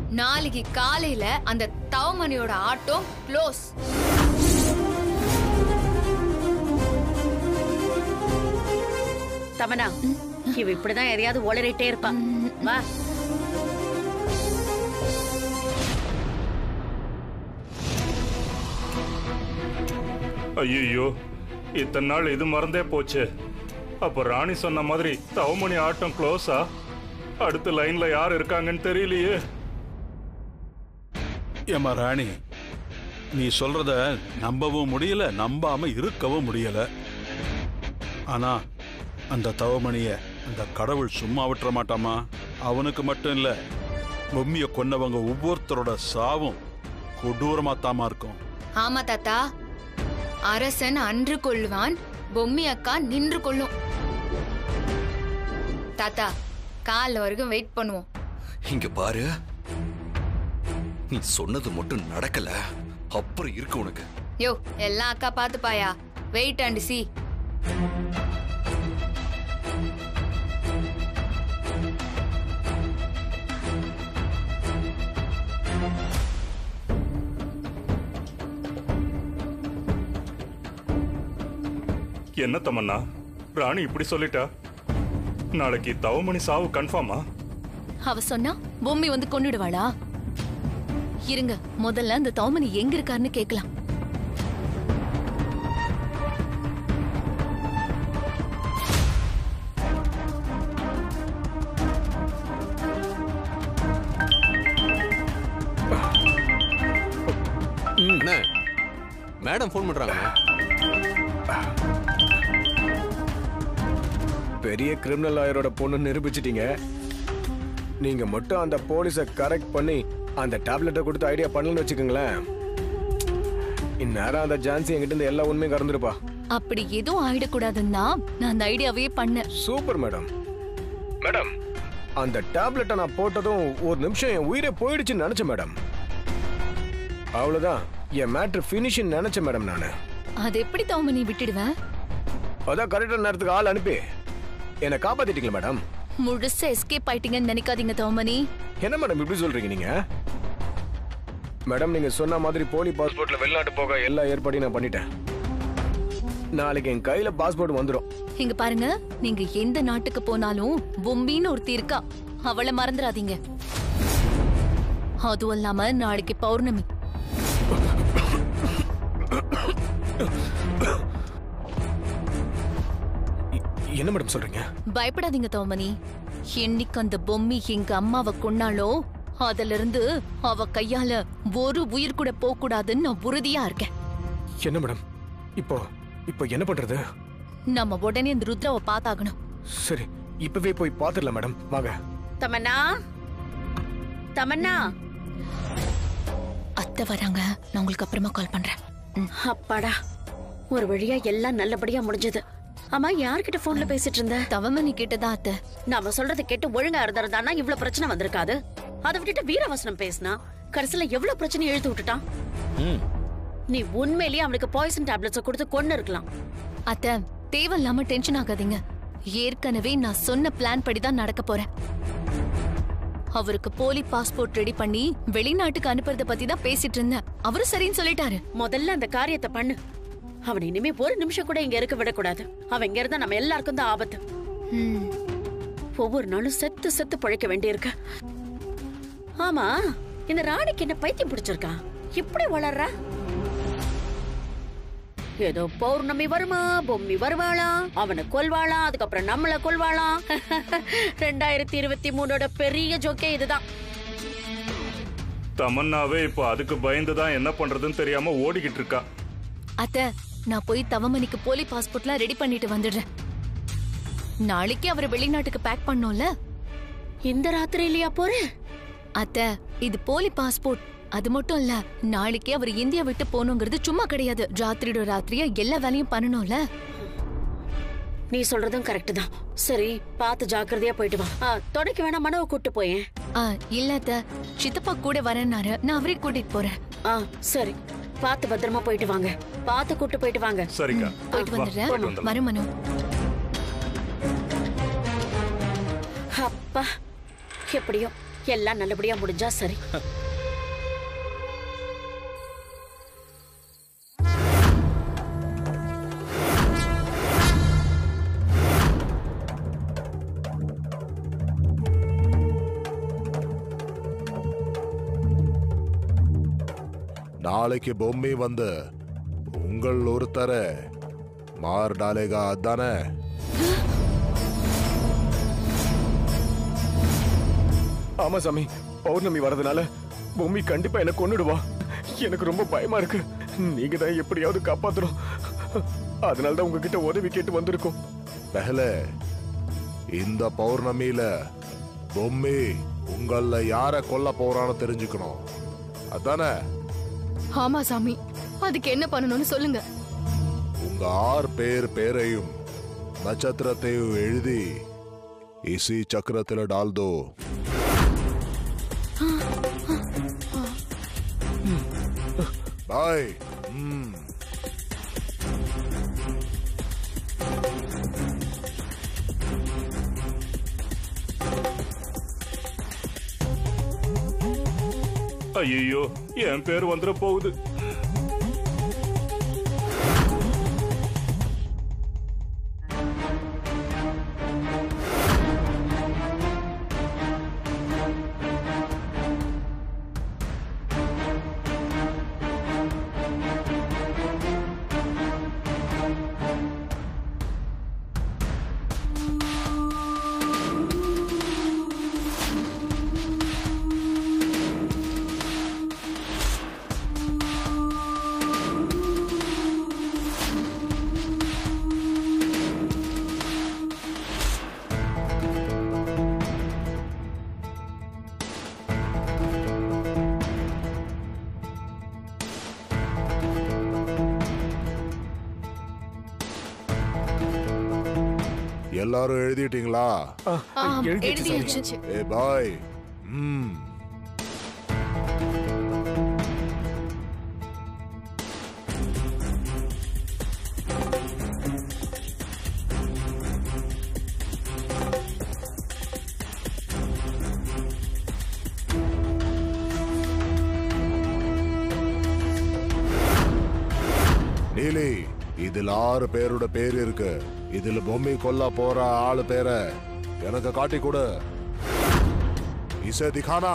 நாளைக்கு காலையில அந்த தவமணியோட ஆட்டோ க்ளோஸ் தமனா இவ இப்படிதான் எதையாவது உளறிட்டே இருப்பான் வா ஐயோ இத்தனை நாள் இது மறந்தே போச்சு அப்ப ராணி சொன்ன மாதிரி தவமணி ஆட்டம் க்ளோஸா அடுத்த லைன்ல யார் இருக்காங்கன்னு தெரியலையே ஏமா ராணி நீ சொல்றத நம்பவும் முடியல நம்பாம இருக்கவும் முடியல ஆனா அந்த தவமணிய அந்த கடவுள் சும்மா விட்டுற மாட்டாமா அவனுக்கு மட்டும் இல்ல பொம்மிய கொன்னவங்க ஒவ்வொருத்தரோட சாவும் கொடூரமா தாமா இருக்கும் ஆமா தாத்தா அரசன் அன்று கொள்வான் பொம்மி அக்கா நின்று கொள்ளும் தாத்தா கால் வரைக்கும் வெயிட் பண்ணுவோம் இங்க பாரு நீ சொன்னது மட்டும் நடக்கல அப்புறம் இருக்கு உனக்கு யோ எல்லாம் அக்கா பாத்துப்பாயா வெயிட் அண்ட் சி என்ன தமன்னா ராணி இப்படி சொல்லிட்டா நாளைக்கு தவமணி சாவு கன்ஃபார்மா அவ சொன்னா பொம்மி வந்து கொன்னுடுவாளா இருங்க முதல்ல அந்த தௌமனி எங்க இருக்காருன்னு கேக்கலாம் அண்ணே மேடம் ஃபோன் பண்றாங்கண்ணே பெரிய கிரிமினல் லாயரோட பொண்ணு நிரூபிச்சிட்டீங்க நீங்க மட்டும் அந்த போலீஸை கரெக்ட் பண்ணி அந்த டேப்லெட்டை கொடுத்து ஐடியா பண்ணலன்னு வச்சுக்கோங்களேன் இந்நேரம் அந்த ஜான்சி என்கிட்ட இருந்து எல்லா உண்மையும் கறந்துருப்பா அப்படி எதுவும் ஆயிடக்கூடாதுன்னா நான் அந்த ஐடியாவே பண்ணேன் சூப்பர் மேடம் மேடம் அந்த டேப்லெட்டை நான் போட்டதும் ஒரு நிமிஷம் என் உயிரே போயிடுச்சுன்னு நினைச்சேன் மேடம் அவ்வளவுதான் என் மேட்ரு ஃபினிஷிங் நினைச்சேன் மேடம் நான் அது எப்படி தௌமனி விட்டுடுவேன் அதான் கரெக்டான நேரத்துக்கு ஆள் அனுப்பி என்னை காப்பாத்திட்டீங்களா மேடம் முழுசா எஸ்கேப் ஆயிட்டீங்கன்னு நினைக்காதீங்க தௌமனி என்ன மேடம் இப்படி சொல்றீங்க நீங்க மேடம் நீங்க சொன்ன மாதிரி போலி பாஸ்போர்ட்ல வெளிநாட்டு போக எல்லா ஏற்பாடையும் நான் பண்ணிட்டேன் நாளைக்கு என் கையில பாஸ்போர்ட் வந்துடும் இங்க பாருங்க நீங்க எந்த நாட்டுக்கு போனாலும் பொம்பின்னு ஒருத்தி இருக்கா அவளை மறந்துடாதீங்க அதுவும் இல்லாம நாளைக்கு பௌர்ணமி என்ன மேடம் சொல்றீங்க பயப்படாதீங்க தோமனி என்னைக்கு அந்த பொம்மி எங்க அம்மாவை கொன்னாலோ அதுல இருந்து அவ கையால ஒரு உயிர் கூட போக கூடாதுன்னு நான் உறுதியா இருக்கேன் என்ன மேடம் இப்போ இப்போ என்ன பண்றது நம்ம உடனே இந்த ருத்ராவை பார்த்தாகணும் சரி இப்பவே போய் பாத்துடலாம் மேடம் வாங்க தமன்னா தமன்னா அத்தை வராங்க நான் உங்களுக்கு அப்புறமா கால் பண்றேன் ம். அப்பாடா ஒரு வழியா எல்லாம் நல்லபடியா முடிஞ்சது அம்மா யார்கிட்ட போன்ல பேசிட்டு இருந்த தவமணி கிட்டதான் அத்தை நாம சொல்றதை கேட்டு ஒழுங்கா இருந்திருந்தானா இவ்ளோ பிரச்சனை வந்திருக்காது அதை விட்டுட்டு வீரவசனம் பேசினா கடைசியில எவ்வளவு பிரச்சனை இழுத்து விட்டுட்டான் நீ உண்மையிலேயே அவனுக்கு பாய்சன் டேப்லெட்ஸ் கொடுத்து கொன்னு இருக்கலாம் அத்தை தேவையில்லாம டென்ஷன் ஆகாதீங்க ஏற்கனவே நான் சொன்ன பிளான் படி தான் நடக்க போறேன் அவருக்கு போலி பாஸ்போர்ட் ரெடி பண்ணி வெளிநாட்டுக்கு அனுப்புறத பத்தி தான் பேசிட்டு இருந்தேன் அவரும் சரின்னு சொல்லிட்டாரு முதல்ல அந்த காரியத்தை பண்ணு அவனை இனிமே ஒரு நிமிஷம் கூட இங்க இருக்க விடக்கூடாது அவன் இங்க இருந்தா நம்ம எல்லாருக்கும் தான் ஆபத்து ம். ஒவ்வொரு நாளும் செத்து செத்து பழைக்க வேண்டியிருக்கு ஆமா இந்த ராணிக்கு என்ன பைத்தியம் பிடிச்சிருக்கா இப்படி வளர்றா ஏதோ பௌர்ணமி வருமா பொம்மி வருவாளா அவனை கொல்வாளா அதுக்கப்புறம் நம்மள கொல்வாளா ரெண்டாயிரத்தி இருபத்தி மூணோட பெரிய ஜோக்கே இதுதான் தமன்னாவே இப்போ அதுக்கு பயந்து தான் என்ன பண்றதுன்னு தெரியாம ஓடிக்கிட்டு இருக்கா அத்தை நான் போய் தவமணிக்கு போலி பாஸ்போர்ட்லாம் ரெடி பண்ணிட்டு வந்துடுறேன் நாளைக்கு அவர் வெளிநாட்டுக்கு பேக் பண்ணோம்ல இந்த ராத்திரியிலயா போறேன் அத்தை இது போலி பாஸ்போர்ட் அது மட்டும் இல்ல நாளைக்கே அவர் இந்தியா விட்டு போகணுங்கிறது சும்மா கிடையாது ராத்திரியோட ராத்திரியா எல்லா வேலையும் பண்ணணும்ல நீ சொல்றதும் கரெக்ட் தான் சரி பார்த்து ஜாக்கிரதையா போயிட்டு வா ஆ, தொடக்க வேணா மனவை கூட்டு போயேன் ஆ இல்ல அத்தை சித்தப்பா கூட வரேன்னாரு நான் அவரே கூட்டிட்டு போறேன் ஆ சரி பார்த்து பத்திரமா போயிட்டு வாங்க பார்த்து கூட்டு போயிட்டு வாங்க சரிக்கா போயிட்டு வா, போயிட்டு வந்துடுறேன் வந்துடலாம். மறுமனு அப்பா எப்படியோ எல்லாம் நல்லபடியா முடிஞ்சா சரி நாளைக்கு பொம்மை வந்து உங்கள் ஒருத்தர மார் டாலேகா அதானே ஆமா சாமி பௌர்ணமி வரதுனால பொம்மி கண்டிப்பா என்ன கொன்னுடுவா எனக்கு ரொம்ப பயமா இருக்கு நீங்க தான் எப்படியாவது காப்பாத்தணும் அதனால தான் உங்ககிட்ட உதவி கேட்டு வந்திருக்கோம் பெஹலே இந்த பௌர்ணமியில பொம்மி உங்கள யார கொல்ல போறான்னு தெரிஞ்சுக்கணும் அதானே ஆமா சாமி அதுக்கு என்ன பண்ணணும்னு சொல்லுங்க உங்க ஆறு பேர் பேரையும் நட்சத்திரத்தையும் எழுதி இசி சக்கரத்துல டால் தோ பாய் ம் ஐயோ என் பேர் வந்துட போகுது எல்லாரும் எழுதிட்டீங்களா எழுதியாச்சு ஏ பாய் ம் நீலி இதுல ஆறு பேரோட பேர் இருக்கு இதுல பொம்மை கொல்ல போற ஆளு பேரை எனக்கு காட்டி கொடு இசை திகானா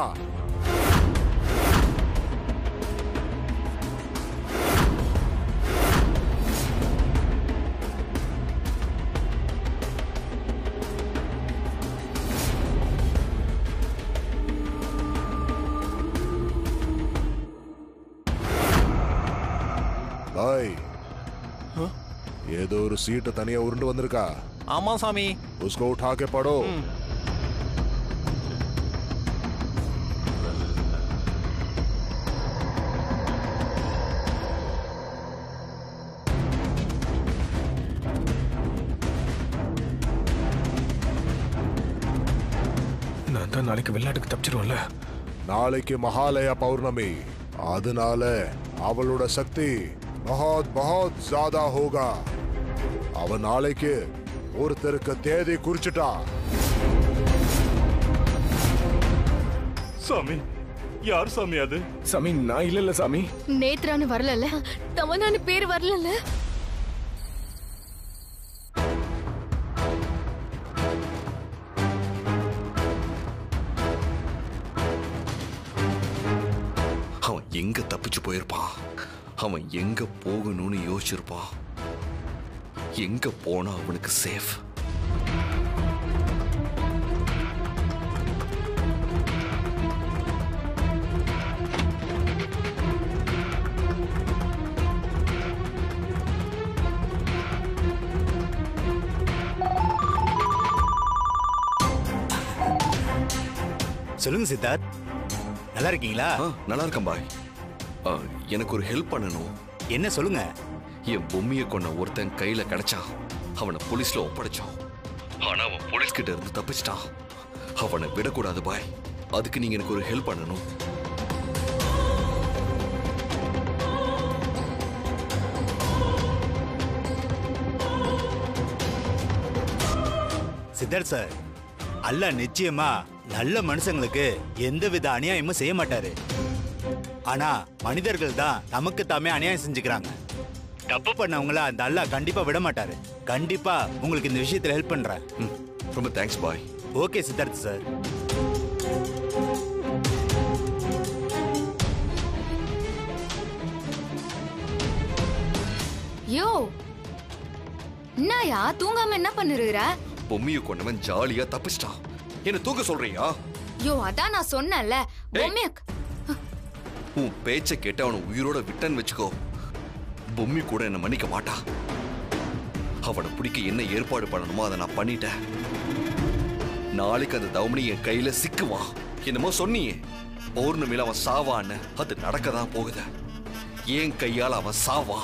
பாய் ஏதோ ஒரு சீட்டு தனியா உருண்டு வந்திருக்கா ஆமா சாமி उसको उठा के पढ़ो நான் தான் நாளைக்கு வெளிநாட்டுக்கு தப்பிச்சிருவோம்ல நாளைக்கு மகாலய பௌர்ணமி அதனால அவளோட சக்தி பஹாத் பஹாத் ஜாதா ஹோகா அவ நாளைக்கு ஒருத்தருக்கு தேதி குறிச்சிட்டா சாமி யார் சாமி அது சாமி நான் இல்ல இல்ல சாமி நேத்ரான்னு வரலல்ல தமனான்னு பேர் வரலல்ல அவன் எங்க தப்பிச்சு போயிருப்பான் அவன் எங்க போகணும்னு யோசிச்சிருப்பான் எங்க போனா அவனுக்கு சேஃப் சொல்லுங்க சித்தார்த் நல்லா இருக்கீங்களா ஆ, நல்லா இருக்கேன் பாய் ஆ, எனக்கு ஒரு ஹெல்ப் பண்ணணும் என்ன சொல்லுங்க என் பொம்மையை கொண்ட ஒருத்தன் கையில கிடைச்சான் அவனை போலீஸ்ல ஒப்படைச்சோம் ஆனா அவன் போலீஸ் கிட்ட இருந்து தப்பிச்சிட்டான் அவனை விடக்கூடாது பாய் அதுக்கு நீங்க எனக்கு ஒரு ஹெல்ப் பண்ணணும் சித்தார்த் சார் அல்லாஹ் நிச்சயமா நல்ல மனுஷங்களுக்கு எந்தவித அநியாயமும் செய்ய மாட்டாரு ஆனா மனிதர்கள் தான் நமக்கு தாமே அநியாயம் செஞ்சுக்கிறாங்க தப்பு பண்ணவங்கள அந்த அல்லாஹ் கண்டிப்பா விட மாட்டாரு கண்டிப்பா உங்களுக்கு இந்த விஷயத்துல ஹெல்ப் பண்றேன் ம், ரொம்ப thanks bye okay Siddharth sir யோ என்னயா தூங்காம என்ன பண்ணிருக்கிற பொம்மியை கொண்டவன் ஜாலியா தப்பிச்சிட்டான் என்ன தூக்க சொல்றியா யோ அதான் நான் சொன்னேன்ல பொம்மைய உன் பேச்சை கேட்டு அவனை உயிரோட விட்டன்னு வச்சுக்கோ பொம்மி கூட என்ன மன்னிக்க மாட்டா அவனை பிடிக்க என்ன ஏற்பாடு பண்ணணுமோ அதை நான் பண்ணிட்டேன் நாளைக்கு அந்த தவமணி என் கையில சிக்குவான் என்னமோ சொன்னியே பௌர்ணமியில அவன் சாவான்னு அது நடக்க தான் போகுது என் கையால அவன் சாவான்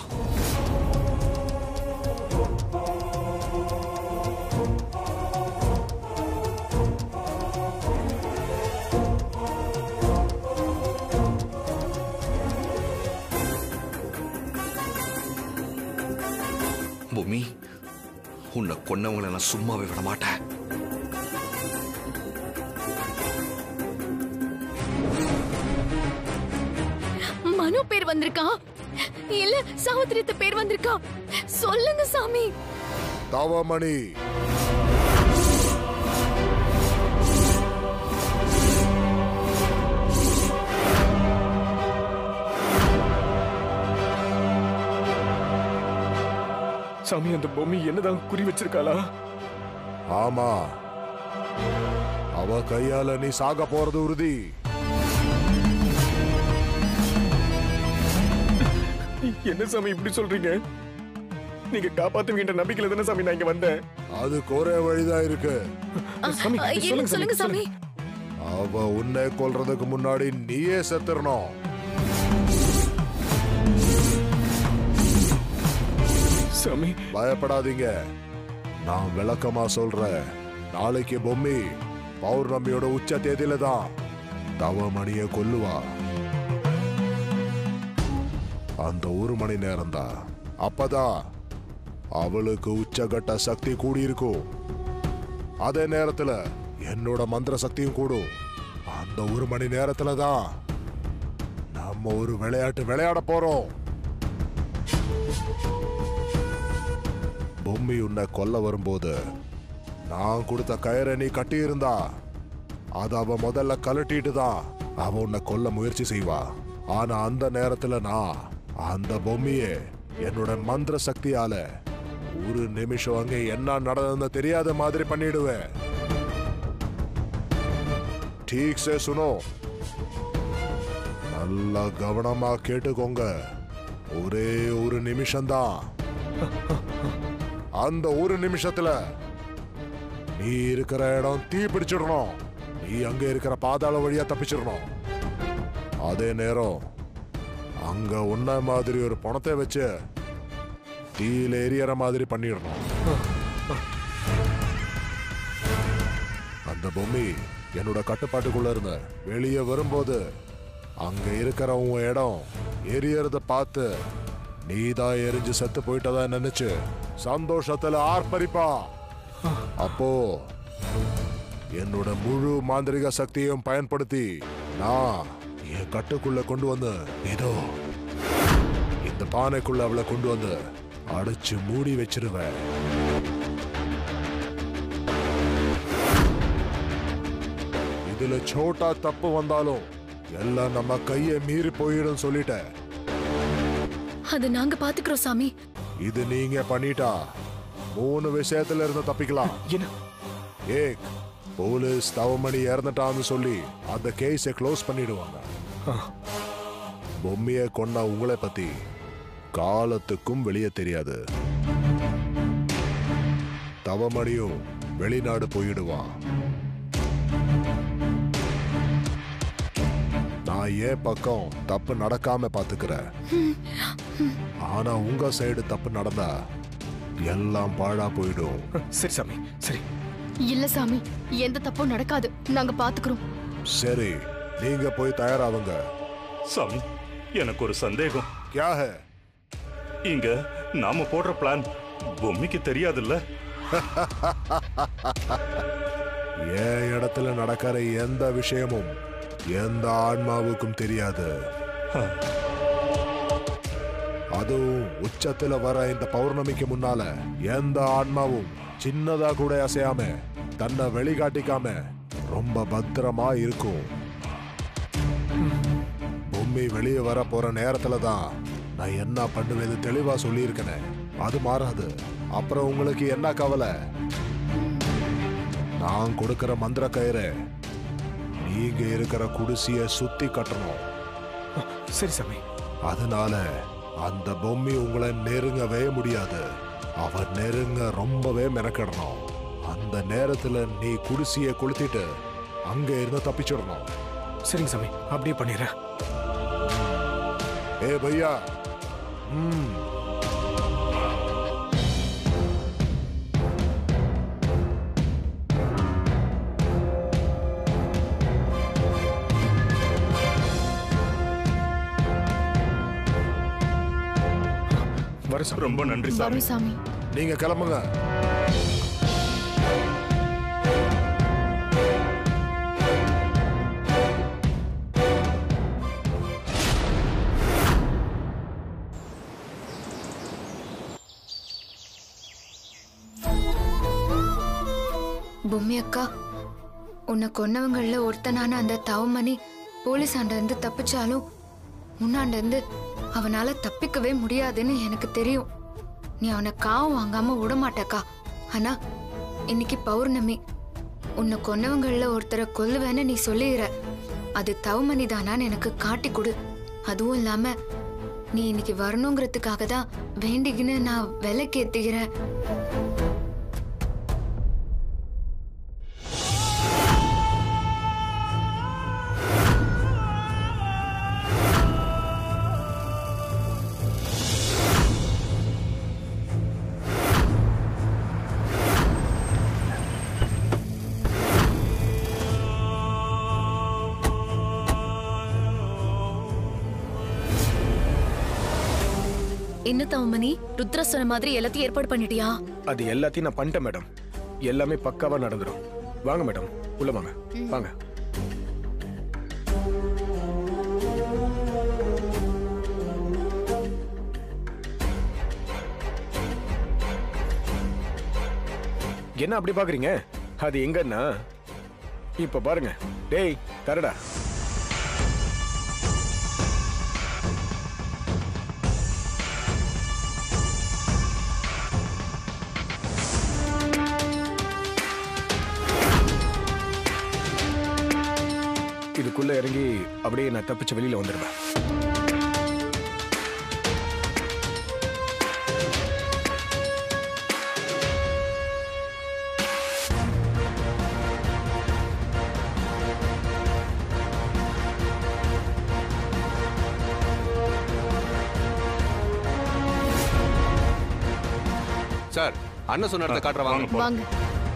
பூமி உன்னை கொன்னவங்களை நான் சும்மாவே விட மாட்டேன் மனு பேர் வந்திருக்கா இல்ல சாவித்திரித்த பேர் வந்திருக்கா சொல்லுங்க சாமி தவமணி சாமி அந்த பொம்மை என்னதான் குறி வச்சிருக்காளா ஆமா அவ கையால நீ சாக போறது உறுதி என்ன சாமி இப்படி சொல்றீங்க நீங்க காப்பாத்துவீங்கன்ற நம்பிக்கையில தானே சாமி நான் இங்க வந்தேன் அதுக்கு ஒரே வழிதான் இருக்கு சாமி அ, இல்ல சொல்லுங்க சாமி அவ உன்னை கொல்றதுக்கு முன்னாடி நீயே செத்துறணும் சாமி பயப்படாதீங்க நான் விளக்கமா சொல்றேன் நாளைக்கு பொம்மி பௌர்ணமியோட உச்ச தேதியில தான் தவமணிய கொல்லுவா அந்த ஒரு மணி நேரம் தான் அப்பதான் அவளுக்கு உச்சகட்ட சக்தி கூடியிருக்கும் அதே நேரத்துல என்னோட மந்திர சக்தியும் கூடும் அந்த ஒரு மணி நேரத்துல தான் நம்ம ஒரு விளையாட்டு விளையாட போறோம் பொம்மி உன்னை கொல்ல வரும்போது நான் கொடுத்த கயிறை நீ கட்டியிருந்தா அத அவ முதல்ல கழட்டிட்டு தான் அவ உன்னை கொல்ல முயற்சி செய்வா ஆனா அந்த நேரத்துல நான் அந்த பொம்மியை என்னோட மந்திர சக்தியால ஒரு நிமிஷம் அங்க என்ன நடந்ததுன்னு தெரியாத மாதிரி பண்ணிடுவேன் ठीक से सुनो நல்லா கவனமா கேட்டுக்கோங்க ஒரே ஒரு நிமிஷம்தான் அந்த ஒரு நிமிஷத்துல நீ இருக்கிற இடம் தீ பிடிச்சிடணும் நீ அங்க இருக்கிற பாதாள வழியா தப்பிச்சிடணும் அதே நேரம் அங்க உன்ன மாதிரி ஒரு பணத்தை வச்சு தீயில எரியற மாதிரி பண்ணிடணும் அந்த பொம்மி என்னோட கட்டுப்பாட்டுக்குள்ள இருந்த வெளியே வரும்போது அங்க இருக்கிற உன் இடம் எரியறத பார்த்து நீதான் எரிஞ்சு செத்து போயிட்டதா நினைச்சு சந்தோஷத்துல ஆர்ப்பரிப்பா அப்போ என்னோட முழு மாந்திரிக சக்தியையும் பயன்படுத்தி நான் என் கட்டுக்குள்ள கொண்டு வந்து இதோ இந்த பானைக்குள்ள அவளை கொண்டு வந்து அடைச்சு மூடி வச்சிருவேன் இதுல சோட்டா தப்பு வந்தாலும் எல்லாம் நம்ம கையை மீறி போயிடும் சொல்லிட்டேன் அது நாங்க பாத்துக்கிறோம் சாமி இது நீங்க பண்ணிட்டா மூணு விஷயத்துல இருந்து தப்பிக்கலாம் என்ன ஏக் போலீஸ் தவமணி இறந்துட்டான்னு சொல்லி அந்த கேஸை க்ளோஸ் பண்ணிடுவாங்க பொம்மையை கொன்ன உங்களை பத்தி காலத்துக்கும் வெளியே தெரியாது தவமணியும் வெளிநாடு போயிடுவான் நான் ஏன் பக்கம் தப்பு நடக்காம பாத்துக்கிறேன் ஆனா உங்க சைடு தப்பு நடந்தா எல்லாம் பாழா போயிடும் சரி சாமி சரி இல்ல சாமி எந்த தப்பும் நடக்காது நாங்க பாத்துக்கிறோம் சரி நீங்க போய் தயாராகுங்க சாமி எனக்கு ஒரு சந்தேகம் क्या है இங்க நாம போடுற பிளான் பொம்மிக்கு தெரியாதுல்ல என் இடத்துல நடக்கிற எந்த விஷயமும் எந்த ஆன்மாவுக்கும் தெரியாது அதுவும் உச்சத்துல வர இந்த பௌர்ணமிக்கு முன்னால எந்த ஆன்மாவும் சின்னதா கூட அசையாம தன்னை வெளிக்காட்டிக்காம ரொம்ப பத்திரமா இருக்கும் பூமி வெளியே வர போற நேரத்துல தான் நான் என்ன பண்ணுவேன்னு தெளிவா சொல்லியிருக்கேனே அது மாறாது அப்புறம் உங்களுக்கு என்ன கவலை நான் கொடுக்கிற மந்திர கயிறு நீங்க இருக்கிற குடிசைய சுத்தி கட்டணும் சரி சாமி அதனால அந்த பொம்மி உங்களை நெருங்கவே முடியாது அவ நெருங்க ரொம்பவே மெனக்கிடணும் அந்த நேரத்துல நீ குடிசைய கொளுத்திட்டு அங்க இருந்து தப்பிச்சிடணும் சரிங்க சாமி அப்படியே பண்ணிடுறேன் ஏ பையா ம் வர சாமி ரொம்ப நன்றி சாமி வரும் சாமி நீங்க கிளம்புங்க பொம்மி அக்கா உன்னை கொன்னவங்கள ஒருத்தனான அந்த தவமணி போலீஸ் இருந்து தப்பிச்சாலும் முன்னாண்ட இருந்து அவனால தப்பிக்கவே முடியாதுன்னு எனக்கு தெரியும் நீ அவனை காவம் வாங்காம விட மாட்டக்கா ஆனா இன்னைக்கு பௌர்ணமி உன்னை கொன்னவங்கள ஒருத்தரை கொல்லுவேன்னு நீ சொல்லிடுற அது தவமணி தானான்னு எனக்கு காட்டி கொடு அதுவும் இல்லாம நீ இன்னைக்கு வரணுங்கிறதுக்காக தான் வேண்டிக்கின்னு நான் விலைக்கேத்துகிறேன் என்ன தவமணி ருத்ரா சொன்ன மாதிரி எல்லாத்தையும் ஏற்பாடு பண்ணிட்டியா அது எல்லாத்தையும் நான் பண்ணிட்டேன் மேடம் எல்லாமே பக்காவா நடந்துரும் வாங்க மேடம் உள்ள வாங்க வாங்க என்ன அப்படி பாக்குறீங்க அது எங்கன்னா இப்ப பாருங்க டேய் தரடா இதுக்குள்ள இறங்கி அப்படியே நான் தப்பிச்சு வெளியில வந்துடுவேன் சார் அண்ணன் சொன்ன இடத்த காட்டுற வாங்க போலாம். வாங்க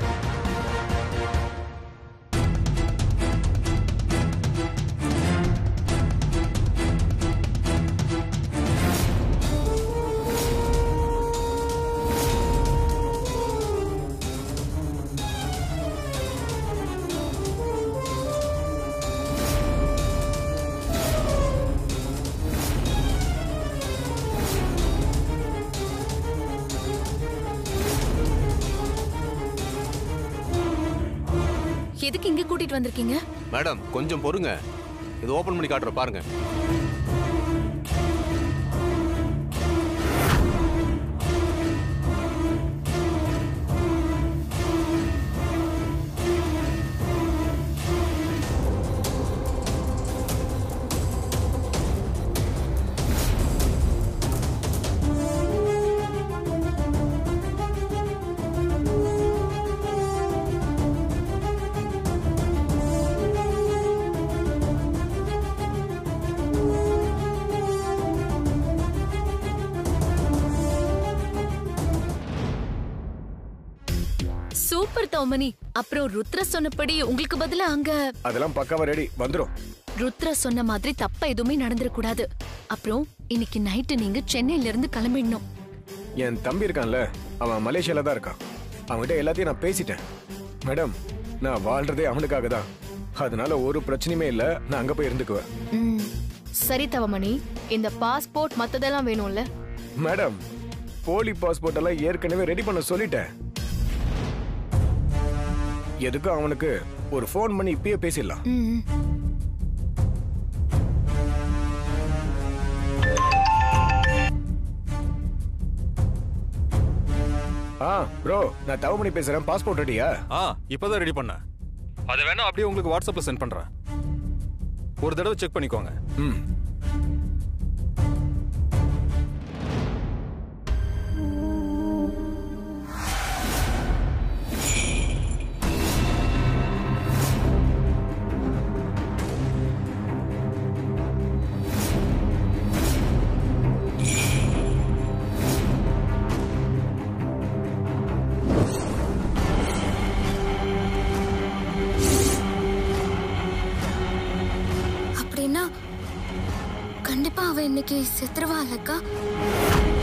எதுக்கு இங்க கூட்டிட்டு வந்திருக்கீங்க மேடம் கொஞ்சம் பொறுங்க இது ஓபன் பண்ணி காட்டுற பாருங்க சூப்பர் தவமணி அப்புறம் ருத்ர சொன்னபடி உங்களுக்கு பதிலா அங்க அதெல்லாம் பக்காவா ரெடி வந்துரும் ருத்ர சொன்ன மாதிரி தப்பா எதுவுமே நடந்துடக்கூடாது அப்புறம் இன்னைக்கு நைட்டு நீங்க சென்னையில இருந்து கிளம்பிடணும் என் தம்பி இருக்கான்ல அவன் மலேசியால தான் இருக்கான் அவன்கிட்ட எல்லாத்தையும் நான் பேசிட்டேன் மேடம் நான் வாழ்றதே அவனுக்காக தான் அதனால ஒரு பிரச்சனையுமே இல்ல நான் அங்க போய் இருந்துக்குவேன் ம் சரி தவமணி இந்த பாஸ்போர்ட் மத்ததெல்லாம் வேணும்ல மேடம் போலி பாஸ்போர்ட் எல்லாம் ஏற்கனவே ரெடி பண்ண சொல்லிட்டேன் எதுக்கும் அவனுக்கு ஒரு ஃபோன் பண்ணி இப்பயே பேசிடலாம் ம் ஆ ப்ரோ நான் தவமணி பேசுறேன் பாஸ்போர்ட் ரெடியா ஆ இப்பதான் ரெடி பண்ணேன் அதை வேணா அப்படியே உங்களுக்கு வாட்ஸ்அப்ல சென்ட் பண்றேன் ஒரு தடவை செக் பண்ணிக்கோங்க ம் அப்படின்னா கண்டிப்பா அவ இன்னைக்கு செத்துருவா இல்லக்கா